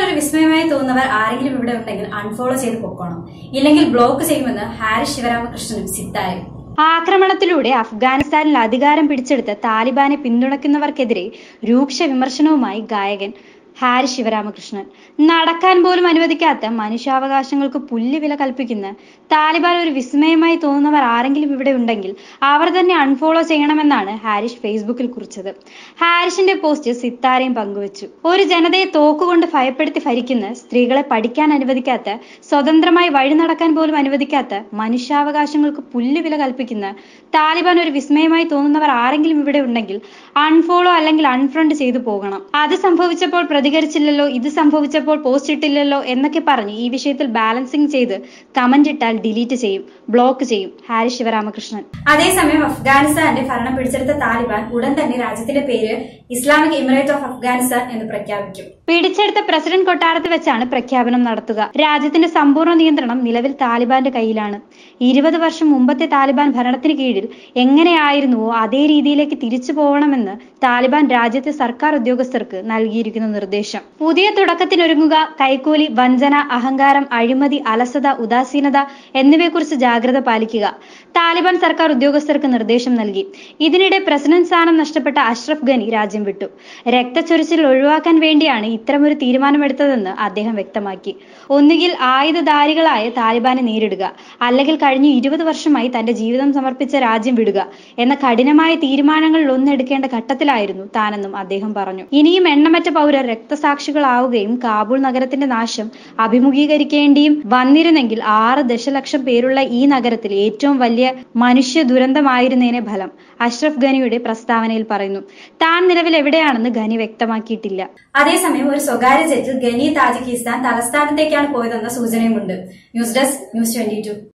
ഒരു വിസ്മയമായി തോന്നുന്നവർ ആരെങ്കിലും ഇവിടെ ഉണ്ടെങ്കിൽ അൺഫോളോ ചെയ്ത് പൊക്കോണം ഇല്ലെങ്കിൽ ബ്ലോക്ക് ചെയ്യുമെന്ന് ഹാരിസ് ശിവരാമകൃഷ്ണനും സിത്താരും ആക്രമണത്തിലൂടെ അഫ്ഗാനിസ്ഥാനിൽ അധികാരം പിടിച്ചെടുത്ത താലിബാനെ പിന്തുണയ്ക്കുന്നവർക്കെതിരെ രൂക്ഷ വിമർശനവുമായി ഗായകൻ ഹാരി ശിവരാമകൃഷ്ണൻ നടക്കാൻ പോലും അനുവദിക്കാത്ത മനുഷ്യാവകാശങ്ങൾക്ക് പുല്ലുവില കൽപ്പിക്കുന്ന താലിബാൻ ഒരു വിസ്മയമായി തോന്നുന്നവർ ആരെങ്കിലും ഇവിടെ ഉണ്ടെങ്കിൽ അവർ തന്നെ അൺഫോളോ ചെയ്യണമെന്നാണ് ഹാരിഷ് ഫേസ്ബുക്കിൽ കുറിച്ചത് ഹാരിഷിന്റെ പോസ്റ്റ് സിത്താരയും പങ്കുവച്ചു ഒരു ജനതയെ തോക്കുകൊണ്ട് ഭയപ്പെടുത്തി ഭരിക്കുന്ന സ്ത്രീകളെ പഠിക്കാൻ അനുവദിക്കാത്ത സ്വതന്ത്രമായി വഴി നടക്കാൻ പോലും അനുവദിക്കാത്ത മനുഷ്യാവകാശങ്ങൾക്ക് പുല്ലുവില കൽപ്പിക്കുന്ന താലിബാൻ ഒരു വിസ്മയമായി തോന്നുന്നവർ ആരെങ്കിലും ഇവിടെ ഉണ്ടെങ്കിൽ അൺഫോളോ അല്ലെങ്കിൽ അൺഫ്രണ്ട് ചെയ്തു പോകണം അത് സംഭവിച്ചപ്പോൾ പ്രതികരിച്ചില്ലല്ലോ ഇത് സംഭവിച്ചപ്പോൾ പോസ്റ്റ് ഇട്ടില്ലല്ലോ എന്നൊക്കെ പറഞ്ഞ് ഈ വിഷയത്തിൽ ബാലൻസിങ് ചെയ്ത് കമന്റ് ഇട്ടാൽ ഡിലീറ്റ് ചെയ്യും ബ്ലോക്ക് ചെയ്യും ഹാരി ശിവരാമകൃഷ്ണൻ അതേസമയം അഫ്ഗാനിസ്ഥാന്റെ ഭരണം പിടിച്ചെടുത്ത താലിബാൻ ഉടൻ തന്നെ രാജ്യത്തിന്റെ പേര് ഇസ്ലാമിക് എമിറേറ്റ് ഓഫ് അഫ്ഗാനിസ്ഥാൻ എന്ന് പ്രഖ്യാപിക്കും പിടിച്ചെടുത്ത പ്രസിഡന്റ് കൊട്ടാരത്തിൽ വെച്ചാണ് പ്രഖ്യാപനം നടത്തുക രാജ്യത്തിന്റെ സമ്പൂർണ്ണ നിയന്ത്രണം നിലവിൽ താലിബാന്റെ കയ്യിലാണ് ഇരുപത് വർഷം മുമ്പത്തെ താലിബാൻ ഭരണത്തിന് കീഴിൽ എങ്ങനെയായിരുന്നുവോ അതേ രീതിയിലേക്ക് തിരിച്ചു പോകണമെന്ന് താലിബാൻ രാജ്യത്തെ സർക്കാർ ഉദ്യോഗസ്ഥർക്ക് നൽകിയിരിക്കുന്ന നിർദ്ദേശം പുതിയ തുടക്കത്തിനൊരുങ്ങുക കൈക്കൂലി വഞ്ചന അഹങ്കാരം അഴിമതി അലസത ഉദാസീനത എന്നിവയെക്കുറിച്ച് ജാഗ്രത പാലിക്കുക താലിബാൻ സർക്കാർ ഉദ്യോഗസ്ഥർക്ക് നിർദ്ദേശം നൽകി ഇതിനിടെ പ്രസിഡന്റ് സ്ഥാനം നഷ്ടപ്പെട്ട അഷ്റഫ് ഗനി രാജ്യം വിട്ടു രക്തച്ചൊരിച്ചിൽ ഒഴിവാക്കാൻ വേണ്ടിയാണ് ഇത്തരമൊരു തീരുമാനമെടുത്തതെന്ന് അദ്ദേഹം വ്യക്തമാക്കി ഒന്നുകിൽ ആയുധധാരികളായ താലിബാനെ നേരിടുക അല്ലെങ്കിൽ കഴിഞ്ഞ ഇരുപത് വർഷമായി തന്റെ ജീവിതം സമർപ്പിച്ച രാജ്യം വിടുക എന്ന കഠിനമായ തീരുമാനങ്ങളിൽ ഒന്നെടുക്കേണ്ട ഘട്ടത്തിലായിരുന്നു താനെന്നും അദ്ദേഹം പറഞ്ഞു ഇനിയും എണ്ണമറ്റ പൗരർ രക്തസാക്ഷികളാവുകയും കാബൂൾ നഗരത്തിന്റെ നാശം അഭിമുഖീകരിക്കേണ്ടിയും വന്നിരുന്നെങ്കിൽ ആറ് ദശലക്ഷം പേരുള്ള ഈ നഗരത്തിൽ ഏറ്റവും വലിയ മനുഷ്യ ദുരന്തമായിരുന്നേനെ ഫലം അഷ്റഫ് ഖനിയുടെ പ്രസ്താവനയിൽ പറയുന്നു താൻ നിലവിൽ എവിടെയാണെന്ന് ഖനി വ്യക്തമാക്കിയിട്ടില്ല അതേസമയം ഒരു സ്വകാര്യ ജെറ്റിൽ ഗനി താജിക്കിസ്ഥാൻ തലസ്ഥാനത്തേക്കാണ് പോയതെന്ന സൂചനയുമുണ്ട് ന്യൂസ് ഡെസ്ക് ന്യൂസ് ട്വന്റി